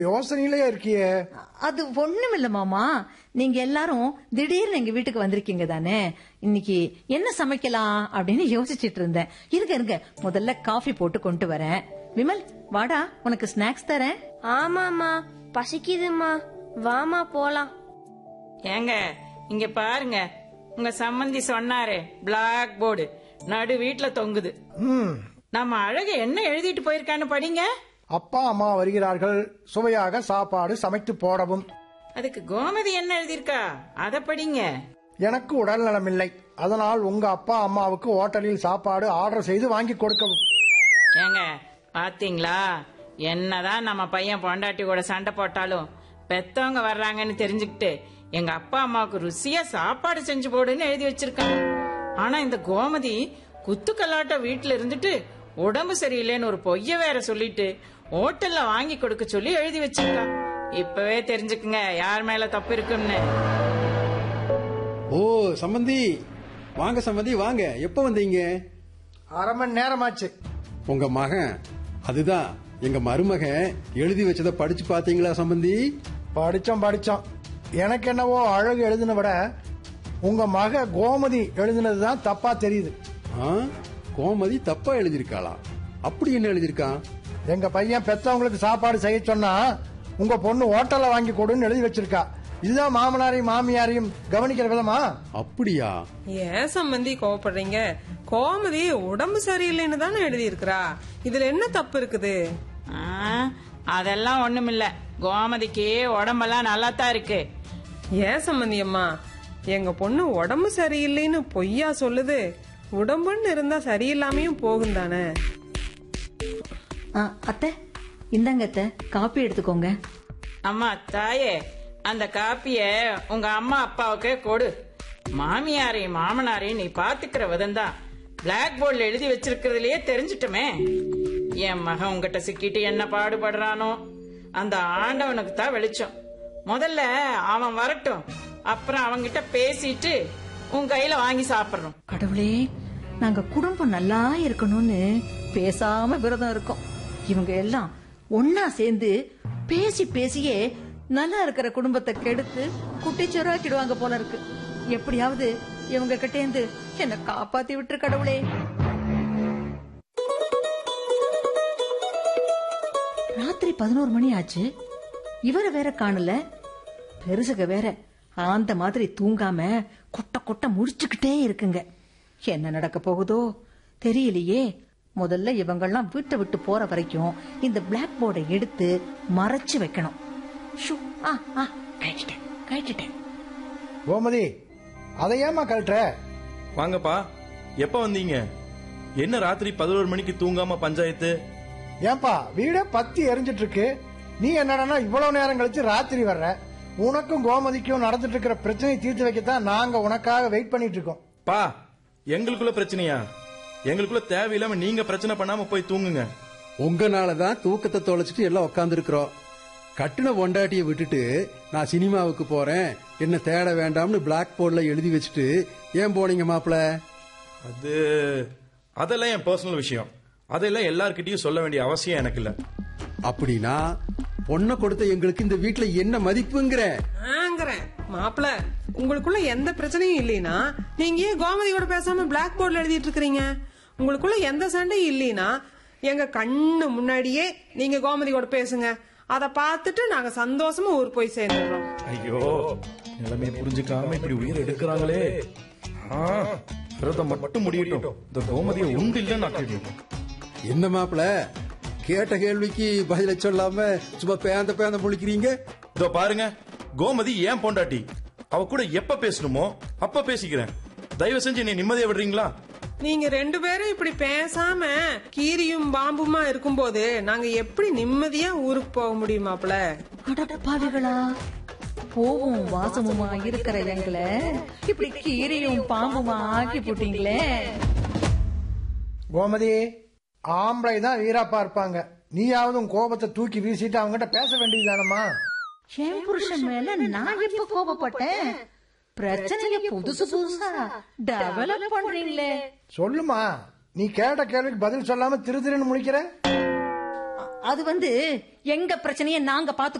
யோசனையிலே இருக்கியே அது ஒண்ணும் இல்ல மாமா நீங்க எல்லாரும் திடீர்னு எங்க வீட்டுக்கு வந்திருக்கீங்க தானே இன்னைக்கு என்ன சமைக்கலாம் அப்படின்னு யோசிச்சிட்டு இருந்தேன் இருங்க இருங்க முதல்ல காஃபி போட்டு கொண்டு வரேன் விமல் வாடா உனக்கு ஸ்நாக்ஸ் தரேன் ஆமாமா பசிக்குதுமா வாமா போலாம் ஏங்க இங்க பாருங்க உங்க சம்மந்தி சொன்னாரே பிளாக் போர்டு நடு வீட்ல தொங்குது ம் நம்ம அழகு என்ன எழுதிட்டு போயிருக்கான்னு படிங்க அப்பா அம்மா வருகிறார்கள் சுவையாக சாப்பாடு சமைத்து போடவும் அதுக்கு கோமதி என்ன எழுதியிருக்கா அத படிங்க எனக்கு உடல் நலமில்லை அதனால் உங்க அப்பா அம்மாவுக்கு ஹோட்டலில் சாப்பாடு ஆர்டர் செய்து வாங்கி கொடுக்கவும் ஏங்க பாத்தீங்களா என்னதான் நம்ம பையன் பொண்டாட்டி கூட சண்டை போட்டாலும் பெத்தவங்க வர்றாங்கன்னு தெரிஞ்சுக்கிட்டு எங்க அப்பா அம்மாவுக்கு ருசியா சாப்பாடு செஞ்சு போடுன்னு எழுதி வச்சிருக்காங்க ஆனா இந்த கோமதி குத்துக்கல்லாட்ட வீட்டுல இருந்துட்டு உடம்பு சரியில்லைன்னு ஒரு பொய்ய வேற சொல்லிட்டு ஹோட்டல்ல வாங்கி கொடுக்க சொல்லி எழுதி வச்சிருக்கா இப்பவே தெரிஞ்சுக்குங்க யார் மேல தப்பு இருக்குன்னு ஓ சம்பந்தி வாங்க சம்பந்தி வாங்க எப்ப வந்தீங்க அரை மணி நேரமாச்சு உங்க மகன் அதுதான் எங்க மருமகன் எழுதி வச்சத படிச்சு பாத்தீங்களா சம்பந்தி படிச்சோம் படிச்சோம் எனக்கு என்னவோ அழகு எழுதின விட உங்க மக கோமதி எழுதினதுதான் தப்பா தெரியுது ஆ, கோமதி தப்பா எழுதியிருக்காளா அப்படி என்ன எழுதியிருக்கான் எங்க பையன் பெத்தவங்களுக்கு சாப்பாடு செய்ய சொன்னா உங்க பொண்ணு ஹோட்டல்ல வாங்கி கொடுன்னு எழுதி வச்சிருக்கா இதுதான் மாமனாரையும் மாமியாரையும் கவனிக்கிற விதமா அப்படியா ஏன் சம்பந்தி கோவப்படுறீங்க கோமதி உடம்பு சரியில்லைன்னு தானே எழுதி இருக்கா இதுல என்ன தப்பு இருக்குது ஆ, அதெல்லாம் ஒண்ணுமில்ல கோமதிக்கு உடம்பெல்லாம் நல்லாத்தான் இருக்கு ஏன் சம்பந்தி அம்மா எங்க பொண்ணு உடம்பு சரியில்லைன்னு பொய்யா சொல்லுது உடம்புன்னு இருந்தா சரியில்லாமையும் போகும் தானே ஆ, அத்தை இந்தாங்க அத்தை காப்பி எடுத்துக்கோங்க அம்மா தாயே அந்த காப்பிய உங்க அம்மா அப்பாவுக்கு கொடு மாமியாரையும் மாமனாரையும் நீ பாத்துக்கிற விதம்தான் பிளாக் போர்டில் எழுதி வச்சிருக்கிறதுலயே தெரிஞ்சிட்டமே என் மகன் உங்ககிட்ட சிக்கிட்டு என்ன பாடுபடுறானோ அந்த ஆண்டவனுக்கு தான் வெளிச்சம் முதல்ல அவன் வரட்டும் அப்புறம் அவன்கிட்ட பேசிட்டு உன் கையில வாங்கி சாப்பிடுறோம் கடவுளே நாங்க குடும்பம் நல்லா இருக்கணும்னு பேசாம விரதம் இருக்கோம் இவங்க எல்லாம் ஒன்னா சேர்ந்து பேசி பேசியே நல்லா இருக்கிற குடும்பத்தை கெடுத்து குட்டிச்சோராக்கிடுவாங்க போல இருக்கு எப்படியாவது இவங்க கிட்ட இருந்து என்ன காப்பாத்தி விட்டுரு கடவுளே ராத்திரி பதினோரு மணி ஆச்சு இவரை வேற காணல பெருசுக வேற ஆந்த மாதிரி தூங்காம கொட்ட கொட்ட முடிச்சுக்கிட்டே இருக்குங்க என்ன நடக்க போகுதோ தெரியலையே முதல்ல இவங்கெல்லாம் வீட்டை விட்டு போற வரைக்கும் இந்த பிளாக் போர்டை எடுத்து மறைச்சு வைக்கணும் ஷூ, ஆ, ஆ, கழட்டிட்டேன் கழட்டிட்டேன் கோமதி அதை ஏமா கழட்டுற வாங்கப்பா எப்ப வந்தீங்க என்ன ராத்திரி பதினோரு மணிக்கு தூங்காம பஞ்சாயத்து ஏன்பா வீடே பத்தி எரிஞ்சிட்டு இருக்கு நீ என்னடான்னா இவ்வளவு நேரம் கழிச்சு ராத்திரி வர்ற உனக்கும் கோமதிக்கும் நடந்துட்டு இருக்கிற பிரச்சனையை தீர்த்து வைக்கத்தான் நாங்க உனக்காக வெயிட் பண்ணிட்டு இருக்கோம் பா எங்களுக்குள்ள பிரச்சனையா எங்களுக்குள்ள தேவையில்லாம நீங்க பிரச்சனை பண்ணாம போய் தூங்குங்க உங்கனாலதான் தூக்கத்தை தொலைச்சிட்டு எல்லாம் உட்காந்துருக்கிறோம் கட்டின பொண்டாட்டியை விட்டுட்டு நான் சினிமாவுக்கு போறேன் என்ன தேட வேண்டாம்னு பிளாக் போர்டில் எழுதி வச்சுட்டு ஏன் போனீங்க மாப்பிள அது அதெல்லாம் என் பர்சனல் விஷயம் அதெல்லாம் எல்லார்கிட்டயும் சொல்ல வேண்டிய அவசியம் எனக்கு இல்ல அப்படின்னா பொண்ணை கொடுத்த எங்களுக்கு இந்த வீட்டுல என்ன மதிப்புங்கிற ஆங்கிறேன் மாப்பிள உங்களுக்குள்ள எந்த பிரச்சனையும் இல்லைனா நீங்க ஏன் கோமதியோட பேசாம பிளாக் போர்ட்ல எழுதிட்டு இருக்கிறீங்க உங்களுக்குள்ள எந்த சண்டையும் இல்லைனா எங்க கண்ணு முன்னாடியே நீங்க கோமதியோட பேசுங்க அத பார்த்துட்டு நாங்க சந்தோஷமா ஊர் போய் சேர்ந்துடுறோம் ஐயோ நிலைமையை புரிஞ்சுக்காம இப்படி உயிர் எடுக்கிறாங்களே ஆ, விரதம் மட்டும் முடியட்டும் இந்த கோமதியை உண்டு இல்லைன்னு நான் கேட்டேன் என்ன மாப்பிள கேட்ட கேள்விக்கு பதில சொல்லாம சும்மா பேந்த பேந்த முழிக்கிறீங்க இதோ பாருங்க கோமதி ஏன் பொண்டாட்டி அவ கூட எப்ப பேசணுமோ அப்ப பேசிக்கிறேன் தயவு செஞ்சு நீ நிம்மதியா விடுறீங்களா நீங்க ரெண்டு பேரும் இப்படி பேசாம கீரியும் பாம்புமா இருக்கும்போது நாங்க எப்படி நிம்மதியா ஊருக்கு போக முடியும் மாப்பிள அடப்பாவிகளா போவும் வாசமுமா இருக்கிற எங்களை இப்படி கீரியும் பாம்புமா ஆக்கி போட்டீங்களே கோமதி ஆம்பளை தான் வீராப்பா இருப்பாங்க நீயாவது உன் கோபத்தை தூக்கி வீசிட்டு அவங்ககிட்ட பேச வேண்டியதுதானம்மா என் புருஷன் மேல நான் எப்ப கோபப்பட்டேன் பிரச்சனைய புதுசு புதுசா டெவலப் பண்றீங்களே சொல்லுமா நீ கேட்ட கேள்விக்கு பதில் சொல்லாம திரு திருன்னு முழிக்கிற அது வந்து எங்க பிரச்சனைய நாங்க பாத்து